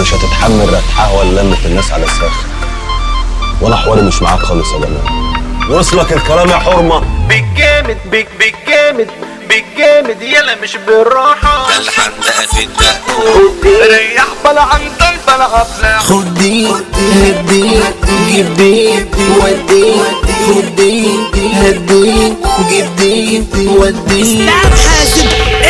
مش هتتحمل رتحها ولا لمة الناس على الساخ وانا حواري مش معاك خالص يا جمال وصلك الكلام يا حرمه بالجامد بيك بالجامد بالجامد يلا مش بالراحة الحمد في الدق ريح بلا عنطل بلا غفلة خد دي هدي جيب دي ودي خد دي هدي جيب دي ودي حازم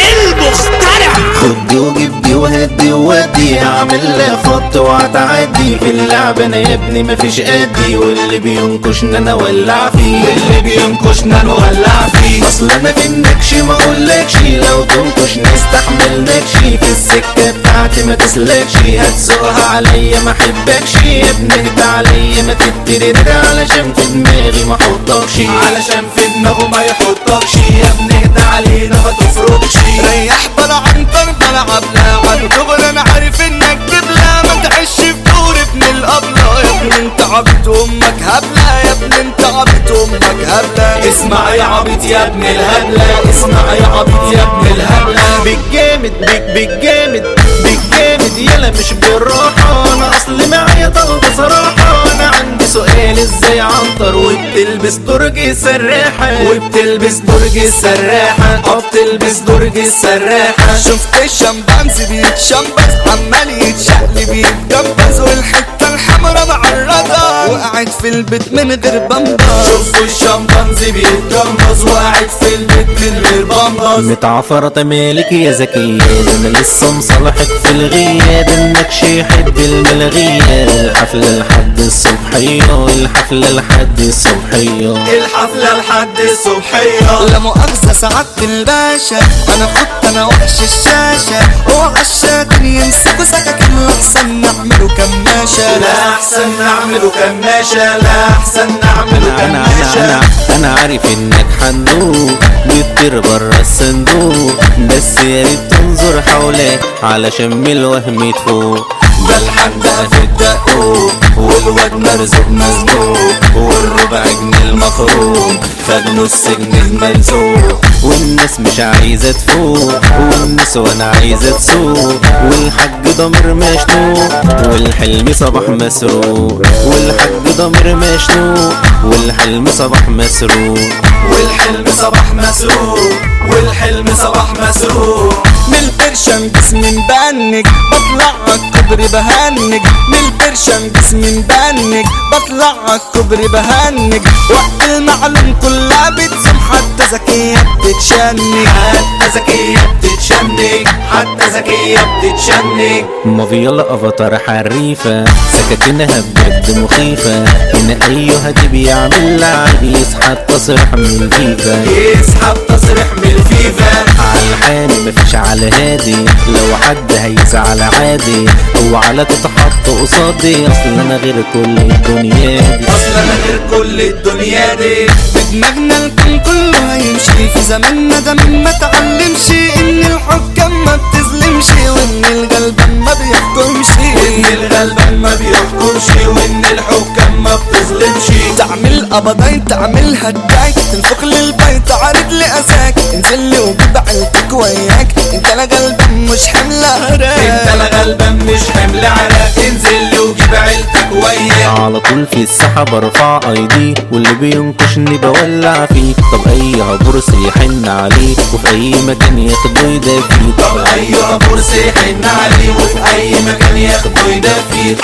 المخترع خد دي وجيب دي وهدي وودي هعمل لها خط وهتعدي في اللعب انا يا ابني مفيش قدي واللي بينكشنا انا ولع فيه واللي بينكشنا انا ولع فيه اصل انا في النكش ما اقولكش لو تنكش نستحملنكش في السكه بتاعتي ما تسلكش هتسوقها عليا ما احبكش يا ابني اهدى عليا ما تترد علشان في دماغي ما احطكش علشان في دماغه ما يحطكش يا ابني اهدى علينا ما تفرضش ريح بلا عنطل بلا غفلة عن دغري انا عارف انك جبلة ما تعيش في دور ابن الابلة يا ابني انت عبد امك هبلة يا ابني انت عبد امك هبلة اسمع يا عبيط يا ابن الهبلة اسمع يا عبيط يا ابن الهبلة بالجامد بيك بالجامد بالجامد يلا مش بالراحة انا اصل معايا طلب صراحة انا عندي سؤال ازاي عنتر وبتلبس درج سراحة وبتلبس درج سراحة اه بتلبس درج سراحة شفت الشمبانزي بيتشمبز عمال يتشقلب يتجبز والحتة الحمرا معرضة وقاعد في البيت من غير بمبز شوفوا الشمبانزي بيتجمز وقاعد في البيت من غير بامبز متعفرة مالك يا زكية ده انا لسه مصالحك في الغياب انك يحب الملغية الحفلة لحد الصبحية الحفلة لحد الصبحية الحفلة لحد الصبحية لا مؤاخذة سعادة الباشا انا كنت انا وحش الشاشة وعشاكن يمسكوا سكك احسن نعمله كماشة لا احسن نعمله كماشة لا احسن نعمله انا انا انا كماشة انا عارف انك حنوق بتطير برا الصندوق بس يا ريت تنظر حولك علشان من الوهم تفوق ده الحمد في الدقوق والواد مرزوق مزنوق والربع جنيه المفروض خد نص جنيه الملزوق والناس مش عايزة تفوق والناس وانا عايزة تسوق والحاج ضمير مشنوق والحلم صباح مسروق والحاج ضمير مشنوق والحلم صباح مسروق والحلم صباح مسروق والحلم صباح مسروق من البرشم جسمي مبنج بطلع عالكوبري بهنج من البرشم جسمي مبنج بطلع عالكوبري بهنج وقت المعلوم كلها بتزوم حتى ذكية بتتشنج حتى ذكية بتتشنج حتى ذكية بتتشنج مافيا افاتار حريفة سكاكينها بجد مخيفة هنا اي هادي بيعمل لعب يسحب تصريح من الفيفا يسحب تصريح من الفيفا على الحالي مفيش على هادي لو حد هيزعل عادي هو على تتحط قصادي اصل انا غير كل الدنيا دي اصل انا غير كل الدنيا دي بدماغنا الكون كله هيمشي في زماننا ده من ما تعلمش ان الحكام ما بتظلمش وان الغلبان ما بيحكمش وان الغلبان ما بيحكمش وان الحكام ما بتظلمش تعمل قبضاي تعمل هداي تنفخ للبيت عارض لأساك انزل لي وجيب عيلتك وياك انت لا غلبان مش حمل انت هراك لا غلبان مش حمل عليك انزل لي وجيب عيلتك وياك على طول في الساحة برفع ايدي واللي بينكشني بولع فيه طب اي هبرس يحن عليه وفي اي مكان ياخده يدافيه طب ايها مرسي حن عليه وفي اي مكان ياخده يدفيه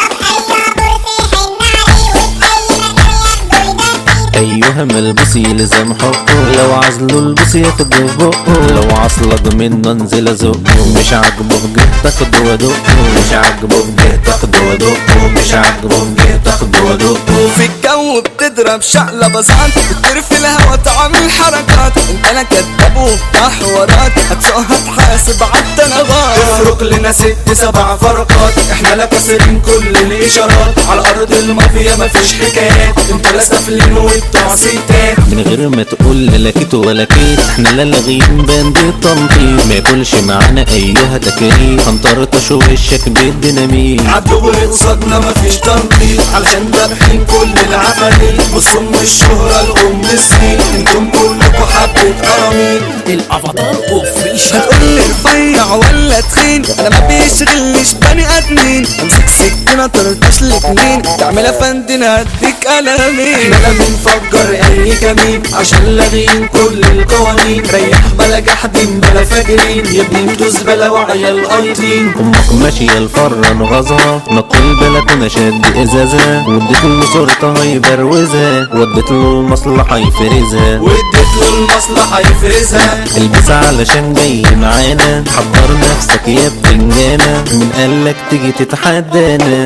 ايها ملبوس يلزم حقه لو عزله البس ياخده في بقه لو عصلج منه انزل ازقه مش عاجبه في جه تاخده وادقه مش عاجبه في جه تاخده وادقه مش عاجبه في جه تاخده وادقه في الجو بتضرب شقلة بساط بتطير في الهوا تعمل حركات انت لا كداب وبتاع حوارات هتسوقها تحاسب عالتنغات افرق لنا ست سبع فرقات احنا لا كاسرين كل الاشارات على ارض المافيا مفيش حكايات انت لا سافلين وبتوع ستات من غير ما تقول لا لكيت ولا كيت احنا لا لاغيين بند التنطيط ما ياكلش معانا ايها تكريم هنطرطش وشك بالديناميت عدو قصادنا مفيش تنطيط علشان ذابحين كل العفاريت بصم الشهرة الام السين انتم كلكوا حبة قراميط الافاتار اوفيشال مش هتقولي رفيع ولا تخين انا ما بيشغلنيش بني ادمين امسك سكينة طرطش لك مين تعمل افندين هديك قلمين احنا بنفجر اي كمين عشان لاغيين كل القوانين ريح بلا جحدين بلا فاجرين يا ابني انتوا زبالة وعيال قايطين امك ماشية الفرة نغزها نط البلكونة شد ازازة وديت له صورتها يبروزها وديت له المصلحة يفرزها واديت له المصلحة يفرزها البس علشان جاي معانا حضر نفسك يا بتنجانة من قالك تيجي تتحدانا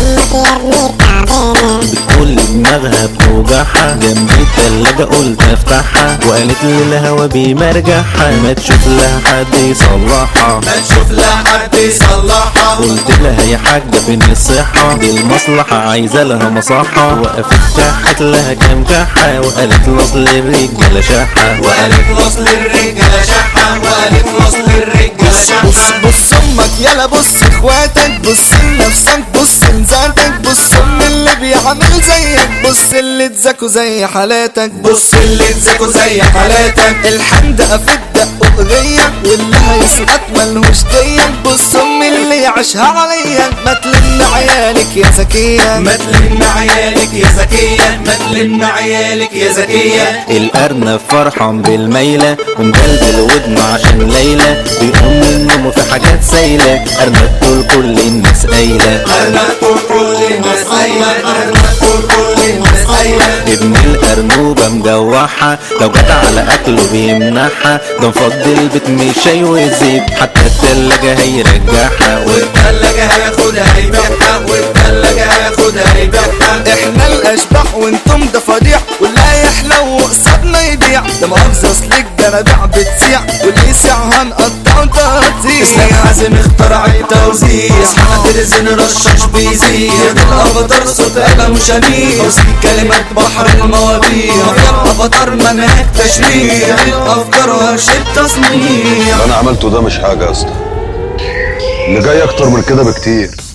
بتقول دماغها بتوجعها جنب التلاجة قلت افتحها وقالت لي الهوا بيمرجعها ما تشوف لها حد يصلحها ما تشوف لها حد يصلحها قلت لها يا حاجة فين الصحة دي المصلحة عايزة لها مصحة وقفت كحت لها كام كحة وقالت لي اصل الرجالة شحة وقالت وصل الرجالة شحة وقالت وصل الرجالة بص شحة بص امك يلا بص اخواتك بص لنفسك بص لذاتك بص ام اللي بيعمل زيك بص اللي تزكوا زي حالاتك بص اللي تزكوا زي حالاتك الحمدقة في الدق أغنية واللي هيسقط ملهوش ديك بص ام اللي يعيشها عليا ما تلم عيالك يا زكية ما تلم عيالك يا زكية ما تلم عيالك يا زكية الأرنب فرحان بالميلة ومدلدل ودنه عشان ليلى بيقوم من النوم في حاجات سايلة أرنب طول كل الناس قايلة أرنب طول كل الناس قايلة أرنب طول كل الناس قايلة ابن الأرنوبة مجوعها لو جت على أكله بيمنعها ده مفضي البيت مش شاي وزيت حتى التلاجة هيرجعها والتلاجة هياخدها يبيعها والتلاجة هياخدها يبيعها احنا الاشباح وانتم ده فضيع واللي يحلو قصادنا يبيع ده مؤاخذة اصل الجرابيع بتسيع واللي يسيع هنقطعه تقطيع اسلام حازم اخترع التوزيع اصحى ترزن رشاش بيزيد الافاتار صوت قلم شبيه توصيل كلمات بحر المواضيع يا افاتار منهج تشريع الافكار ورشة تصنيع اللي انا عملته ده مش حاجه يا اسطى اللي جاي اكتر من كده بكتير